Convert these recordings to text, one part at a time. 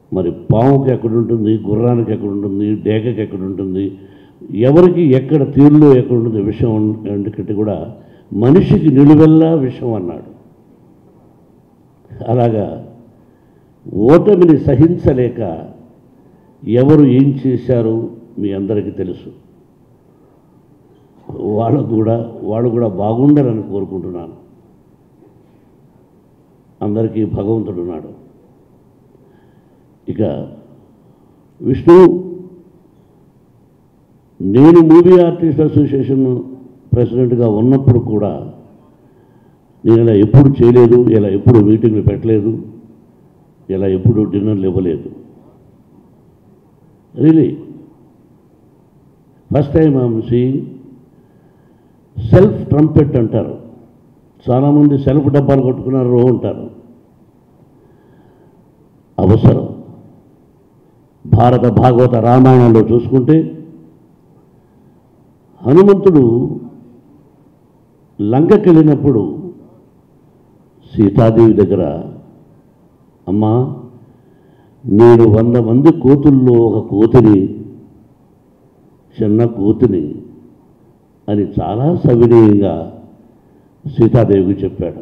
మరి పాముకి ఎక్కడ ఉంటుంది గుర్రానికి ఎక్కడ ఉంటుంది డేగకి ఎక్కడ ఉంటుంది ఎవరికి ఎక్కడ తీరులో ఎక్కడ ఉంటుంది విషయం ఎందుకంటే కూడా మనిషికి నిలువెల్లా విషయం అన్నాడు అలాగా ఓటమిని సహించలేక ఎవరు ఏం చేశారు మీ అందరికీ తెలుసు వాళ్ళకు కూడా వాళ్ళు కూడా బాగుండాలని కోరుకుంటున్నాను అందరికీ భగవంతుడు ఉన్నాడు ఇక విష్ణు నేను మూవీ ఆర్టిస్ట్ అసోసియేషన్ ప్రెసిడెంట్గా ఉన్నప్పుడు కూడా నేను ఇలా ఎప్పుడు చేయలేదు ఇలా ఎప్పుడు మీటింగ్లు పెట్టలేదు ఇలా ఎప్పుడు డిన్నర్లు ఇవ్వలేదు really first time I'm seeing self trumpet అంటారు చాలామంది సెల్ఫ్ డబ్బాలు కొట్టుకున్నారు ఉంటారు అవసరం భారత భాగవత రామాయణంలో చూసుకుంటే హనుమంతుడు లంకకి వెళ్ళినప్పుడు సీతాదేవి దగ్గర అమ్మా నేను వంద మంది కోతుల్లో ఒక కోతిని చిన్న కోతిని అని చాలా సవినీయంగా సీతాదేవికి చెప్పాడు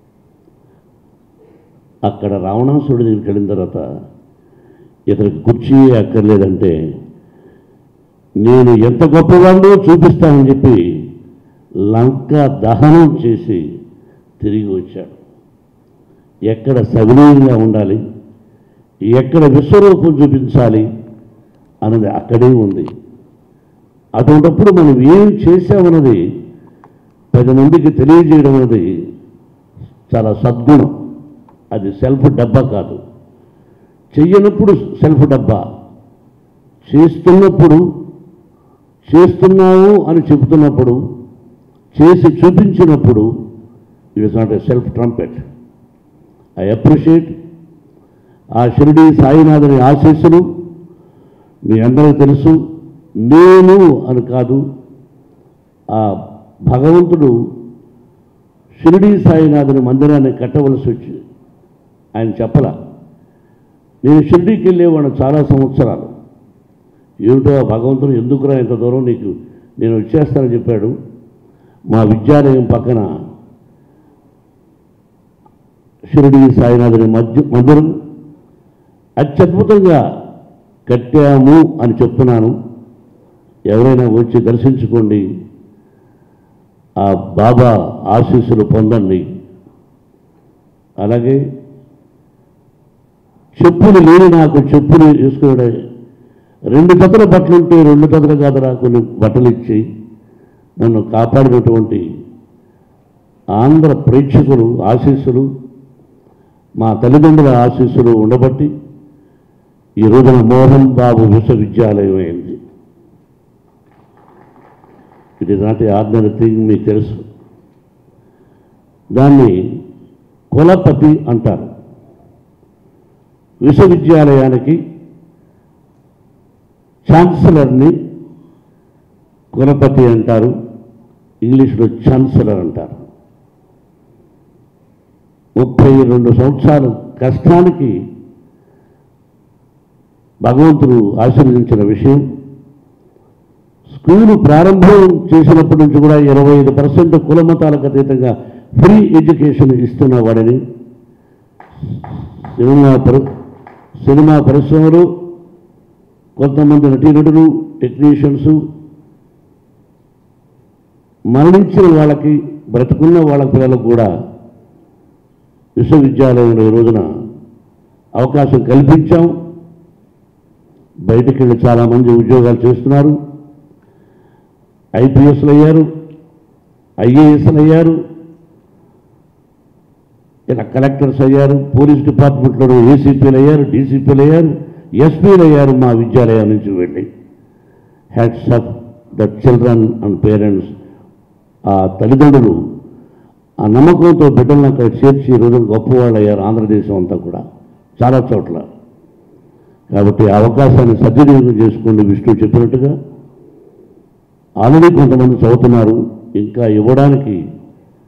అక్కడ రావణాసురుడి దగ్గరికి వెళ్ళిన తర్వాత ఇతనికి కుర్చీ అక్కర్లేదంటే నేను ఎంత గొప్పవాడినో చూపిస్తానని చెప్పి లంక దహనం చేసి తిరిగి వచ్చాడు ఎక్కడ సవినీయంగా ఉండాలి ఎక్కడ విశ్వరూపం చూపించాలి అన్నది అక్కడే ఉంది అటువంటప్పుడు మనం ఏం చేశామన్నది పది మందికి తెలియజేయడం అనేది చాలా సద్గుణం అది సెల్ఫ్ డబ్బా కాదు చెయ్యనప్పుడు సెల్ఫ్ డబ్బా చేస్తున్నప్పుడు చేస్తున్నావు అని చెబుతున్నప్పుడు చేసి చూపించినప్పుడు it is not a self trumpet I appreciate ఆ షిరిడి సాయినాథుని ఆశీస్సులు మీ అందరికీ తెలుసు నేను అని కాదు ఆ భగవంతుడు షిరిడి సాయినాథుని మందిరాన్ని కట్టవలసి వచ్చి ఆయన చెప్పల నేను షిరిడీకి వెళ్ళేవాడు చాలా సంవత్సరాలు ఏమిటో ఆ భగవంతుడు ఎందుకురా ఇంత దూరం నీకు నేను వచ్చేస్తానని చెప్పాడు మా విద్యాలయం పక్కన షిరిడి సాయినాథుని మధ్య మందిరం అత్యద్భుతంగా కట్టాము అని చెప్తున్నాను ఎవరైనా వచ్చి దర్శించుకోండి ఆ బాబా ఆశీస్సులు పొందండి అలాగే చెప్పులు లేని నాకు చెప్పులు వేసుకునే రెండు జతల బట్టలు ఉంటే రెండు జతలు కాదురా కొన్ని బట్టలు ఇచ్చి నన్ను కాపాడినటువంటి ఆంధ్ర ప్రేక్షకులు ఆశీస్సులు మా తల్లిదండ్రుల ఆశీస్సులు ఉండబట్టి ఈ రోజున మోహన్ బాబు విశ్వవిద్యాలయం అయింది it is not a ordinary thing మీకు తెలుసు దాన్ని కులపతి అంటారు విశ్వవిద్యాలయానికి ఛాన్సలర్ని కులపతి అంటారు ఇంగ్లీష్లో ఛాన్సలర్ అంటారు ముప్పై రెండు సంవత్సరాలు కష్టానికి భగవంతుడు ఆశీర్వదించిన విషయం స్కూలు ప్రారంభం చేసినప్పటి నుంచి కూడా ఇరవై ఐదు పర్సెంట్ కులమతాలకు అతీతంగా ఫ్రీ ఎడ్యుకేషన్ ఇస్తున్న వాడని సినిమా పరి సినిమా పరిశ్రమలు కొంతమంది నటీనటులు టెక్నీషియన్స్ మరణించిన వాళ్ళకి బ్రతుకున్న వాళ్ళ పిల్లలకు కూడా విశ్వవిద్యాలయంలో ఈ రోజున అవకాశం కల్పించాం బయటికి వెళ్ళి చాలామంది ఉద్యోగాలు చేస్తున్నారు ఐపీఎస్లు అయ్యారు ఐఏఎస్లు అయ్యారు ఇలా కలెక్టర్స్ అయ్యారు పోలీస్ డిపార్ట్మెంట్లో ఏసీపీలు అయ్యారు డీసీపీలు అయ్యారు ఎస్పీలు అయ్యారు మా విద్యాలయం నుంచి వెళ్ళి hats off the children and parents ఆ తల్లిదండ్రులు ఆ నమ్మకంతో బిడ్డలను అక్కడ చేర్చి ఈ రోజు గొప్పవాళ్ళు అయ్యారు ఆంధ్రదేశం అంతా కూడా చాలా చోట్ల కాబట్టి ఆ అవకాశాన్ని సద్వినియోగం చేసుకోండి విష్ణు చెప్పినట్టుగా ఆల్రెడీ కొంతమంది చదువుతున్నారు ఇంకా ఇవ్వడానికి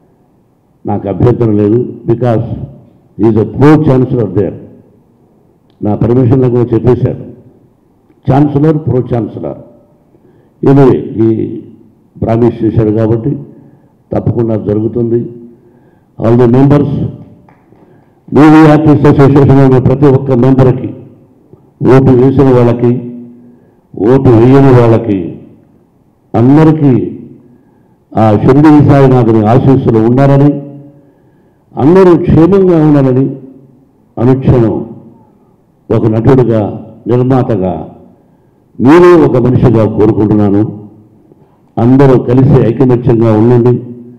నాకు అభ్యంతరం లేదు because is a pro chancellor there నా పర్మిషన్లో కూడా చెప్పేశాడు ఛాన్సలర్ ప్రో ఛాన్సలర్ ఇది ఈ ప్రామిస్ చేశాడు కాబట్టి తప్పకుండా జరుగుతుంది all the members movie artist association ఉన్న ప్రతి ఒక్క మెంబర్కి ఓటు వేసిన వాళ్ళకి ఓటు వేయని వాళ్ళకి అందరికీ ఆ షిరిడి సాయినాథుని ఆశీస్సులు ఉండాలని అందరూ క్షేమంగా ఉండాలని అనుక్షణం ఒక నటుడిగా నిర్మాతగా మీరే ఒక మనిషిగా కోరుకుంటున్నాను అందరూ కలిసి ఐకమత్యంగా ఉండండి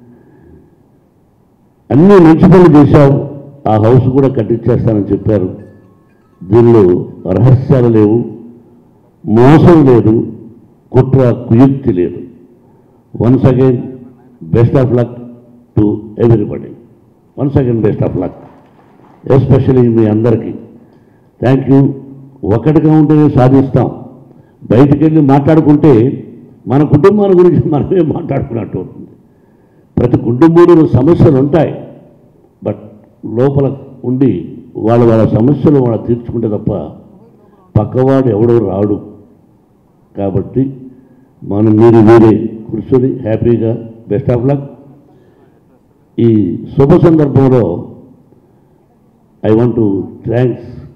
అన్ని మంచి పనులు చేశావు ఆ హౌస్ కూడా కట్టించేస్తానని చెప్పారు దీనిలో రహస్యాలు లేవు మోసం లేదు కుట్ర కుయుక్తి లేదు once again best of luck to everybody once again best of luck especially మీ అందరికీ థ్యాంక్ యూ ఒకటిగా ఉంటేనే సాధిస్తాం బయటికి వెళ్ళి మాట్లాడుకుంటే మన కుటుంబాల గురించి మనమే మాట్లాడుకున్నట్టు అవుతుంది ప్రతి కుటుంబంలో సమస్యలు ఉంటాయి బట్ లోపల ఉండి వాళ్ళ వాళ్ళ సమస్యలు వాళ్ళ తీర్చుకుంటే తప్ప పక్కవాడు ఎవడో రాడు కాబట్టి మనం మీరు మీరే కూర్చొని హ్యాపీగా బెస్ట్ ఆఫ్ లక్ ఈ శుభ సందర్భంలో ఐ వాంట్ టు థ్యాంక్స్